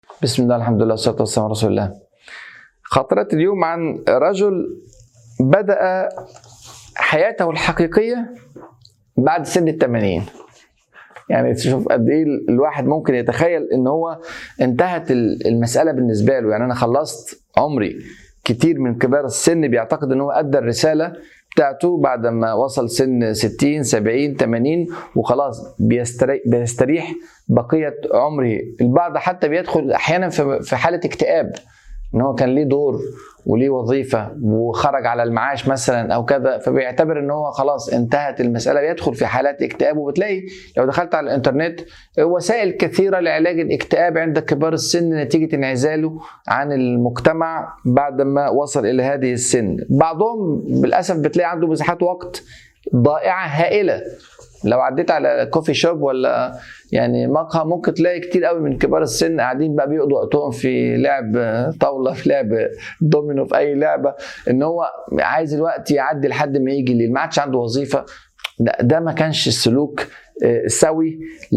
بسم الله الحمد لله والصلاة والسلام على رسول الله خاطرة اليوم عن رجل بدأ حياته الحقيقية بعد سن الثمانين يعني تشوف قد ايه الواحد ممكن يتخيل ان هو انتهت المسألة بالنسبة له يعني انا خلصت عمري كتير من كبار السن بيعتقد ان هو ادى الرسالة بتاعته بعد ما وصل سن 60 70 80 وخلاص بيستريح, بيستريح بقيه عمره البعض حتى بيدخل احيانا في حاله اكتئاب ان هو كان ليه دور وليه وظيفه وخرج على المعاش مثلا او كذا فبيعتبر ان هو خلاص انتهت المساله بيدخل في حالات اكتئاب وبتلاقي لو دخلت على الانترنت وسائل كثيره لعلاج الاكتئاب عند كبار السن نتيجه انعزاله عن المجتمع بعد ما وصل الى هذه السن بعضهم بالاسف بتلاقي عنده مساحات وقت ضائعه هائله لو عديت على كوفي شوب ولا يعني مقهى ممكن تلاقي كتير قوي من كبار السن قاعدين بقى بيقضوا وقتهم في لعب طاوله في لعب دومينو في اي لعبه ان هو عايز الوقت يعدي لحد ما يجي الليل ما عادش عنده وظيفه ده, ده ما كانش السلوك سوي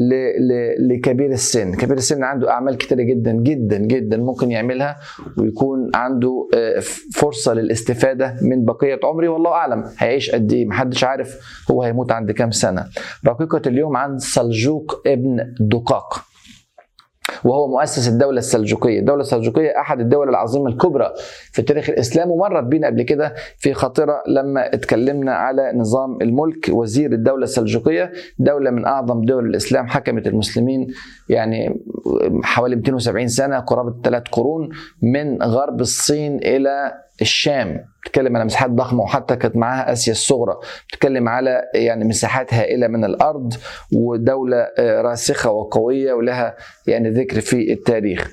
لكبير السن كبير السن عنده اعمال كتيره جدا جدا جدا ممكن يعملها ويكون عنده فرصه للاستفاده من بقيه عمره والله اعلم هيعيش قد ايه محدش عارف هو هيموت عند كام سنه رقيقه اليوم عن سلجوق ابن دقاق وهو مؤسس الدولة السلجوقية الدولة السلجوقية أحد الدول العظيمة الكبرى في تاريخ الإسلام ومرت بينا قبل كده في خاطرة لما اتكلمنا على نظام الملك وزير الدولة السلجوقية دولة من أعظم دول الإسلام حكمت المسلمين يعني حوالي 270 سنة قرابة ثلاث قرون من غرب الصين إلى الشام بتتكلم على مساحات ضخمه وحتى كانت معاها اسيا الصغرى بتتكلم على يعني مساحات هائله من الارض ودوله راسخه وقويه ولها يعني ذكر في التاريخ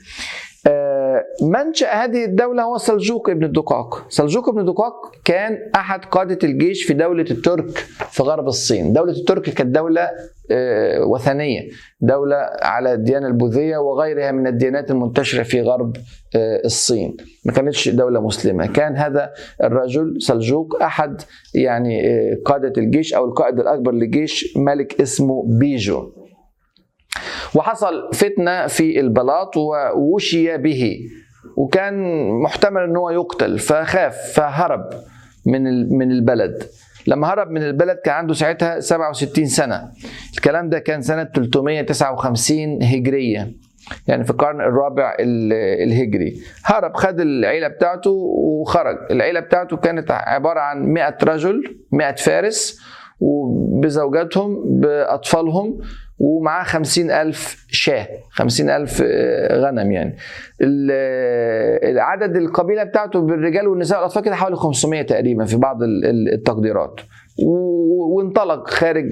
منشأ هذه الدولة هو سلجوق ابن الدقاق سلجوق ابن الدقاق كان أحد قادة الجيش في دولة الترك في غرب الصين دولة الترك كانت دولة وثنية دولة على الديانة البوذية وغيرها من الديانات المنتشرة في غرب الصين ما كانتش دولة مسلمة كان هذا الرجل سلجوق أحد يعني قادة الجيش أو القائد الأكبر للجيش ملك اسمه بيجو وحصل فتنة في البلاط ووشي به وكان محتمل ان هو يقتل فخاف فهرب من من البلد لما هرب من البلد كان عنده ساعتها 67 سنة الكلام ده كان سنة 359 هجرية يعني في القرن الرابع الهجري هرب خد العيلة بتاعته وخرج العيلة بتاعته كانت عبارة عن 100 رجل 100 فارس وبزوجاتهم بأطفالهم ومعاه خمسين ألف شاه خمسين ألف غنم يعني عدد القبيلة بتاعته بالرجال والنساء والأطفال كده حوالي 500 تقريبا في بعض التقديرات وانطلق خارج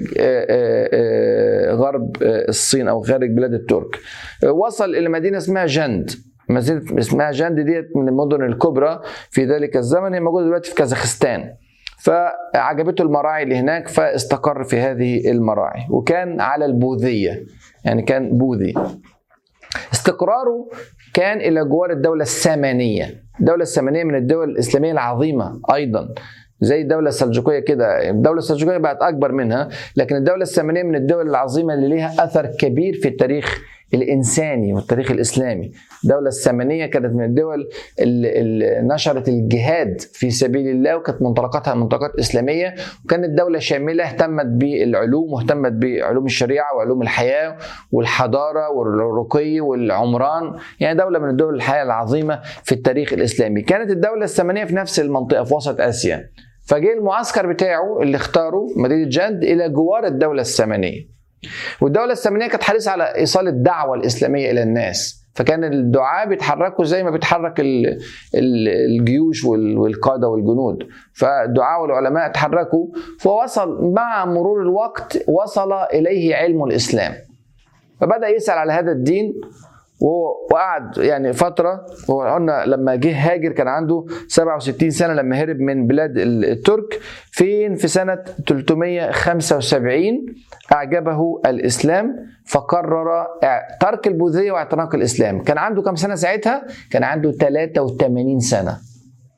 غرب الصين أو خارج بلاد الترك وصل إلى مدينة اسمها جند مدينة اسمها جند ديت من المدن الكبرى في ذلك الزمن هي موجودة دلوقتي في كازاخستان فعجبته المراعي اللي هناك فاستقر في هذه المراعي وكان على البوذية يعني كان بوذي استقراره كان إلى جوار الدولة السامانية الدولة السامانية من الدول الإسلامية العظيمة أيضا زي الدولة السلجوقية كده الدولة السلجوقية بقت أكبر منها لكن الدولة السامانية من الدول العظيمة اللي ليها أثر كبير في التاريخ الإنساني والتاريخ الإسلامي الدولة السامانية كانت من الدول اللي نشرت الجهاد في سبيل الله وكانت منطلقاتها منطلقات إسلامية وكانت دولة شاملة اهتمت بالعلوم واهتمت بعلوم الشريعة وعلوم الحياة والحضارة والرقي والعمران يعني دولة من الدول الحياة العظيمة في التاريخ الإسلامي كانت الدولة السامانية في نفس المنطقة في وسط آسيا فجاء المعسكر بتاعه اللي اختاره مدينة جند إلى جوار الدولة السامانية والدولة السامانية كانت حريصة على إيصال الدعوة الإسلامية إلى الناس فكان الدعاة بيتحركوا زي ما بيتحرك الجيوش والقادة والجنود فالدعاة والعلماء اتحركوا فوصل مع مرور الوقت وصل إليه علم الإسلام فبدأ يسأل على هذا الدين وقعد يعني فترة وقلنا لما جه هاجر كان عنده 67 سنة لما هرب من بلاد الترك فين في سنة 375 أعجبه الإسلام فقرر ترك البوذية واعتناق الإسلام كان عنده كم سنة ساعتها؟ كان عنده 83 سنة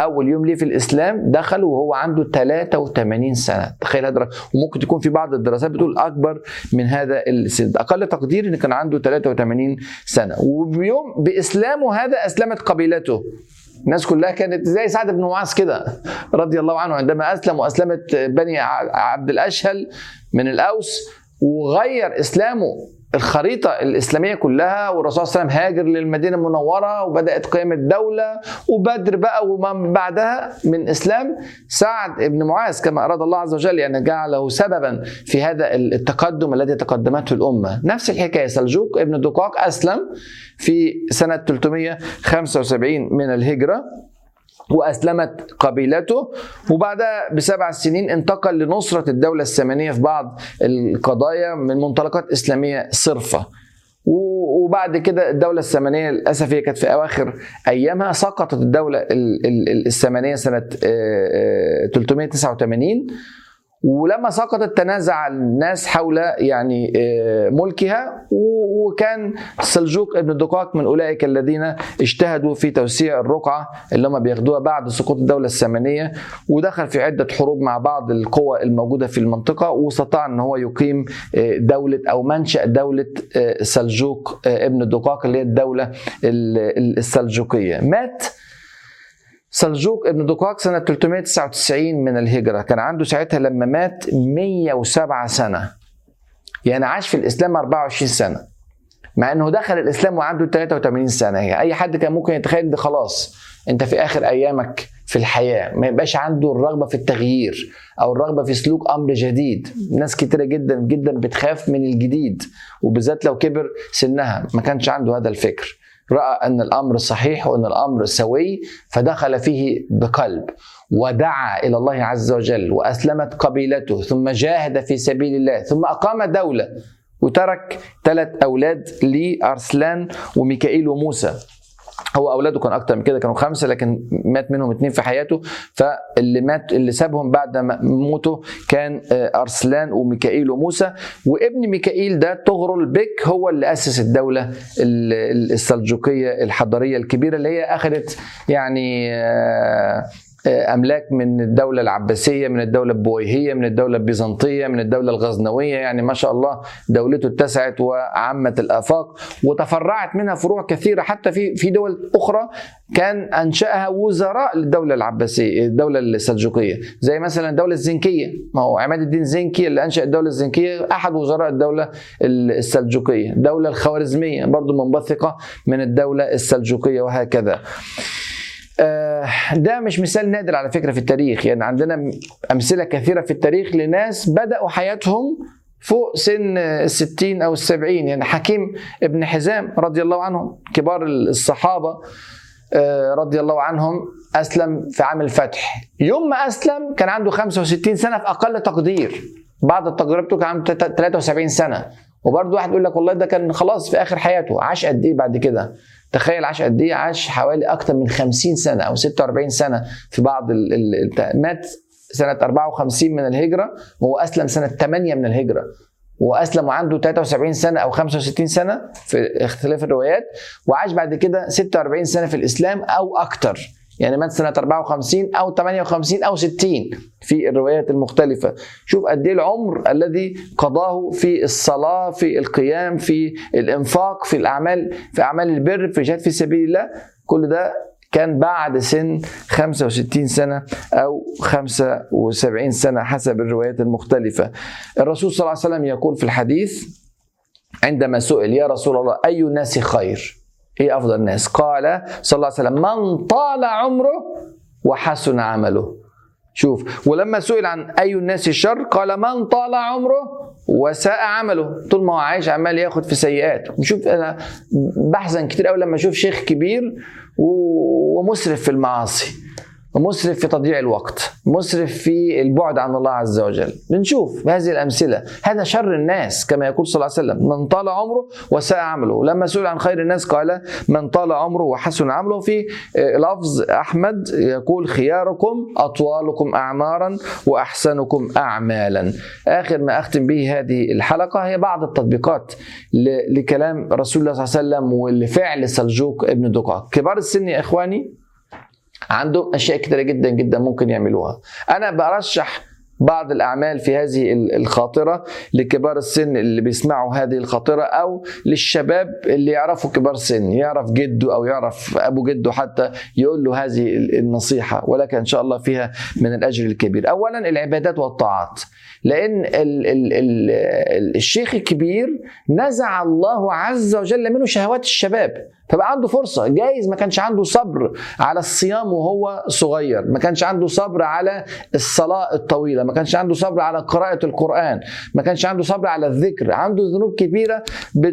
اول يوم ليه في الاسلام دخل وهو عنده 83 سنه تخيل هذا وممكن تكون في بعض الدراسات بتقول اكبر من هذا السن اقل تقدير ان كان عنده 83 سنه وبيوم باسلامه هذا اسلمت قبيلته الناس كلها كانت زي سعد بن معاذ كده رضي الله عنه عندما اسلم واسلمت بني عبد الاشهل من الاوس وغير اسلامه الخريطة الإسلامية كلها والرسول صلى الله عليه وسلم هاجر للمدينة المنورة وبدأت قيام الدولة وبدر بقى وما بعدها من إسلام سعد بن معاذ كما أراد الله عز وجل يعني جعله سببا في هذا التقدم الذي تقدمته الأمة نفس الحكاية سلجوق ابن دقاق أسلم في سنة 375 من الهجرة وأسلمت قبيلته وبعدها بسبع سنين انتقل لنصرة الدولة السامانية في بعض القضايا من منطلقات إسلامية صرفة وبعد كده الدولة السامانية للأسف هي كانت في أواخر أيامها سقطت الدولة السامانية سنة 389 ولما سقطت تنازع الناس حول يعني ملكها وكان سلجوق ابن دقاق من اولئك الذين اجتهدوا في توسيع الرقعه اللي هم بياخدوها بعد سقوط الدوله السامانيه ودخل في عده حروب مع بعض القوى الموجوده في المنطقه واستطاع ان هو يقيم دوله او منشا دوله سلجوق ابن دقاق اللي هي الدوله السلجوقيه مات سلجوق ابن دقاق سنة 399 من الهجرة كان عنده ساعتها لما مات 107 سنة يعني عاش في الإسلام 24 سنة مع انه دخل الاسلام وعنده 83 سنه يعني اي حد كان ممكن يتخيل ده خلاص انت في اخر ايامك في الحياه ما يبقاش عنده الرغبه في التغيير او الرغبه في سلوك امر جديد ناس كتيره جدا جدا بتخاف من الجديد وبالذات لو كبر سنها ما كانش عنده هذا الفكر راى ان الامر صحيح وان الامر سوي فدخل فيه بقلب ودعا الى الله عز وجل واسلمت قبيلته ثم جاهد في سبيل الله ثم اقام دوله وترك ثلاث اولاد لارسلان وميكائيل وموسى هو اولاده كان اكتر من كده كانوا خمسه لكن مات منهم اثنين في حياته فاللي مات اللي سابهم بعد موته كان ارسلان وميكائيل وموسى وابن ميكائيل ده طغرل بك هو اللي اسس الدوله السلجوقيه الحضاريه الكبيره اللي هي اخذت يعني املاك من الدوله العباسيه من الدوله البويهيه من الدوله البيزنطيه من الدوله الغزنويه يعني ما شاء الله دولته اتسعت وعمت الافاق وتفرعت منها فروع كثيره حتى في في دول اخرى كان انشاها وزراء للدوله العباسيه الدوله السلجوقيه زي مثلا الدوله الزنكيه ما هو عماد الدين زنكي اللي انشا الدوله الزنكيه احد وزراء الدوله السلجوقيه الدوله الخوارزميه برضو منبثقه من الدوله السلجوقيه وهكذا ده مش مثال نادر على فكره في التاريخ يعني عندنا امثله كثيره في التاريخ لناس بداوا حياتهم فوق سن الستين أو السبعين يعني حكيم ابن حزام رضي الله عنه كبار الصحابة رضي الله عنهم أسلم في عام الفتح يوم ما أسلم كان عنده 65 سنة في أقل تقدير بعض التقديرات بتقول كان عنده 73 سنة وبرضه واحد يقول لك والله ده كان خلاص في آخر حياته عاش قد إيه بعد كده تخيل عاش قد ايه عاش حوالي اكثر من 50 سنه او 46 سنه في بعض ال ال مات سنه 54 من الهجره وهو اسلم سنه 8 من الهجره واسلم وعنده 73 سنه او 65 سنه في اختلاف الروايات وعاش بعد كده 46 سنه في الاسلام او اكثر يعني مات سنة 54 أو 58 أو 60 في الروايات المختلفة شوف قد إيه العمر الذي قضاه في الصلاة في القيام في الإنفاق في الأعمال في أعمال البر في جهاد في سبيل الله كل ده كان بعد سن 65 سنة أو 75 سنة حسب الروايات المختلفة الرسول صلى الله عليه وسلم يقول في الحديث عندما سئل يا رسول الله أي الناس خير ايه افضل الناس قال صلى الله عليه وسلم من طال عمره وحسن عمله شوف ولما سئل عن اي الناس الشر قال من طال عمره وساء عمله طول ما هو عايش عمال ياخد في سيئات نشوف انا بحزن كتير قوي لما اشوف شيخ كبير ومسرف في المعاصي ومسرف في تضييع الوقت مسرف في البعد عن الله عز وجل بنشوف هذه الأمثلة هذا شر الناس كما يقول صلى الله عليه وسلم من طال عمره وساء عمله لما سئل عن خير الناس قال من طال عمره وحسن عمله في لفظ أحمد يقول خياركم أطوالكم أعمارا وأحسنكم أعمالا آخر ما أختم به هذه الحلقة هي بعض التطبيقات لكلام رسول الله صلى الله عليه وسلم ولفعل سلجوق ابن دقاق كبار السن يا إخواني عندهم اشياء كتيره جدا جدا ممكن يعملوها انا برشح بعض الاعمال في هذه الخاطره لكبار السن اللي بيسمعوا هذه الخاطره او للشباب اللي يعرفوا كبار سن يعرف جده او يعرف ابو جده حتى يقول له هذه النصيحه ولكن ان شاء الله فيها من الاجر الكبير اولا العبادات والطاعات لان ال ال ال الشيخ الكبير نزع الله عز وجل منه شهوات الشباب فبقى عنده فرصة جايز ما كانش عنده صبر على الصيام وهو صغير ما كانش عنده صبر على الصلاة الطويلة ما كانش عنده صبر على قراءة القرآن ما كانش عنده صبر على الذكر عنده ذنوب كبيرة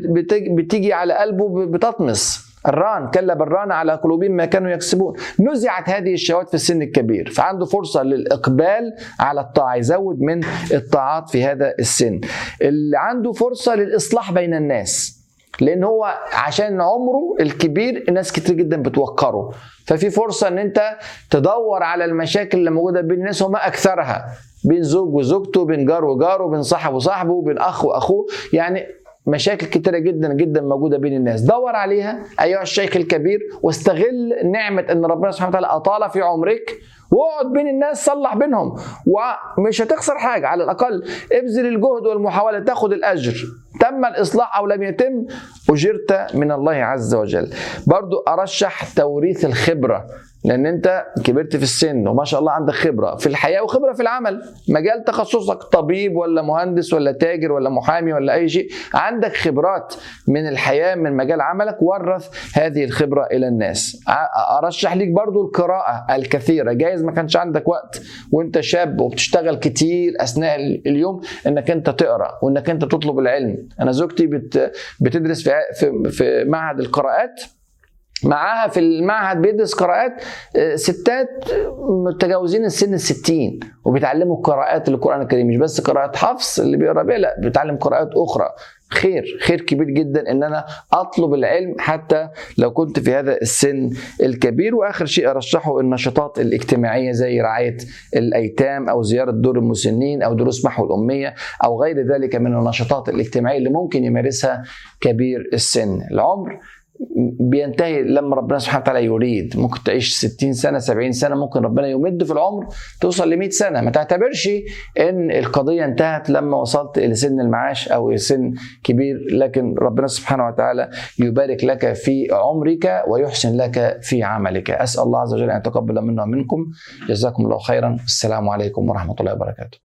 بتيجي على قلبه بتطمس الران كلا بالران على قلوبهم ما كانوا يكسبون نزعت هذه الشهوات في السن الكبير فعنده فرصة للإقبال على الطاعة يزود من الطاعات في هذا السن اللي عنده فرصة للإصلاح بين الناس لان هو عشان عمره الكبير الناس كتير جدا بتوقره ففي فرصه ان انت تدور على المشاكل اللي موجوده بين الناس وما اكثرها بين زوج وزوجته بين جار وجاره بين صاحب وصاحبه بين اخ واخوه يعني مشاكل كتيرة جدا جدا موجودة بين الناس دور عليها أيها الشيخ الكبير واستغل نعمة أن ربنا سبحانه وتعالى أطال في عمرك واقعد بين الناس صلح بينهم ومش هتخسر حاجة على الأقل ابذل الجهد والمحاولة تاخد الأجر تم الإصلاح أو لم يتم أجرت من الله عز وجل برضو أرشح توريث الخبرة لان انت كبرت في السن وما شاء الله عندك خبره في الحياه وخبره في العمل مجال تخصصك طبيب ولا مهندس ولا تاجر ولا محامي ولا اي شيء عندك خبرات من الحياه من مجال عملك ورث هذه الخبره الى الناس ارشح ليك برضو القراءه الكثيره جايز ما كانش عندك وقت وانت شاب وبتشتغل كتير اثناء اليوم انك انت تقرا وانك انت تطلب العلم انا زوجتي بت بتدرس في في معهد القراءات معاها في المعهد بيدرس قراءات ستات متجاوزين السن الستين وبيتعلموا قراءات القرآن الكريم مش بس قراءات حفص اللي بيقرا بيها لا بيتعلم قراءات أخرى خير خير كبير جدا ان انا اطلب العلم حتى لو كنت في هذا السن الكبير واخر شيء ارشحه النشاطات الاجتماعيه زي رعايه الايتام او زياره دور المسنين او دروس محو الاميه او غير ذلك من النشاطات الاجتماعيه اللي ممكن يمارسها كبير السن العمر بينتهي لما ربنا سبحانه وتعالى يريد ممكن تعيش 60 سنه 70 سنه ممكن ربنا يمد في العمر توصل ل 100 سنه ما تعتبرش ان القضيه انتهت لما وصلت الى سن المعاش او سن كبير لكن ربنا سبحانه وتعالى يبارك لك في عمرك ويحسن لك في عملك اسال الله عز وجل ان يتقبل منا ومنكم جزاكم الله خيرا السلام عليكم ورحمه الله وبركاته